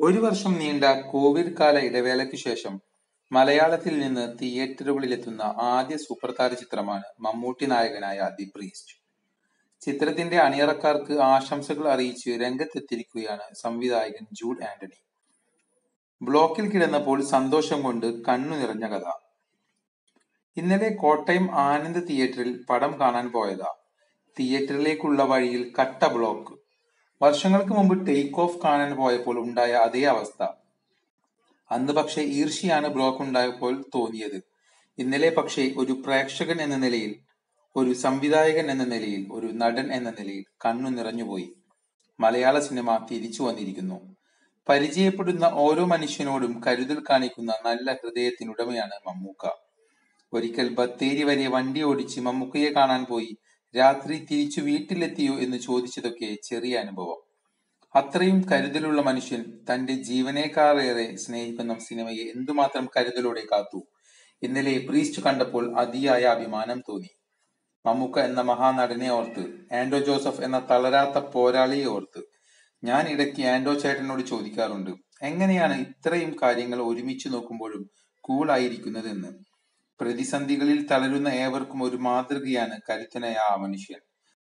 ഒരു വർഷം നീണ്ട കോവിഡ് കാല ഇടവേളയ്ക്കു ശേഷം മലയാളത്തിൽ നിന്ന് തിയേറ്ററുകളിലെത്തുന്ന ആദ്യ സൂപ്പർതാര ചിത്രമാണ് മമ്മൂട്ടി നായകനായ ദി പ്രീസ്റ്റ്. ചിത്രത്തിന്റെ അണിയറക്കാർക്ക് ആശംസകൾ അറിയിച്ച് രംഗത്തെത്തിയിരിക്കുകയാണ് സംവിധായകൻ ജൂഡ് ആന്റണി. ബ്ലോക്കിൽ കിടന്നപ്പോൾ സന്തോഷം കൊണ്ട് കണ്ണു നിറഞ്ഞ കഥ. ഇന്നലെ കോട്ടയം ആനന്ദ് തിയേറ്ററിൽ പടം കാണാൻ പോയതാ. തിയേറ്ററിലേക്കുള്ള വഴിയിൽ കട്ട ബ്ലോക്ക്. വർഷങ്ങൾക്ക് മുമ്പ് ടേക്ക് ഓഫ് കാണാൻ പോയപ്പോൾ ഉണ്ടായ അതേ അവസ്ഥ. അന്ന് പക്ഷേ ഈർഷ്യയാണ് ബ്ലോക്കുണ്ടായപ്പോൾ തോന്നിയത്. ഇന്നലെ പക്ഷേ ഒരു പ്രേക്ഷകൻ എന്ന നിലയിൽ, ഒരു സംവിധായകൻ എന്ന നിലയിൽ, ഒരു നടൻ എന്ന നിലയിൽ കണ്ണു നിറഞ്ഞുപോയി. മലയാള സിനിമ തിരിച്ചു വന്നിരിക്കുന്നു. പരിചയപ്പെടുന്ന ഓരോ മനുഷ്യനോടും കരുതൽ കാണിക്കുന്ന നല്ല ഹൃദയത്തിനുടമയാണ് മമ്മൂക്ക. ഒരിക്കൽ ബത്തേരി വരെ വണ്ടിയോടിച്ച് മമ്മൂക്കയെ കാണാൻ പോയി രാത്രി തിരിച്ചു വീട്ടിലെത്തിയോ എന്ന് ചോദിച്ചതൊക്കെ ചെറിയ അനുഭവം. അത്രയും കരുതലുള്ള മനുഷ്യൻ തന്റെ ജീവനേക്കാളേറെ സ്നേഹിക്കുന്ന സിനിമയെ എന്തുമാത്രം കരുതലോടെ കാത്തു. ഇന്നലെ പ്രീസ്റ്റ് കണ്ടപ്പോൾ അതിയായ അഭിമാനം തോന്നി. മമ്മൂക്ക എന്ന മഹാനടനെ ഓർത്ത്, ആന്റോ ജോസഫ് എന്ന തളരാത്ത പോരാളിയെ ഓർത്ത്. ഞാൻ ഇടയ്ക്ക് ആന്റോ ചേട്ടനോട് ചോദിക്കാറുണ്ട്, എങ്ങനെയാണ് ഇത്രയും കാര്യങ്ങൾ ഒരുമിച്ചു നോക്കുമ്പോഴും കൂളായിരിക്കുന്നത് എന്ന്. പ്രതിസന്ധികളിൽ തളരുന്ന ഏവർക്കും ഒരു മാതൃകയാണ് കരുത്തനായ ആ മനുഷ്യൻ.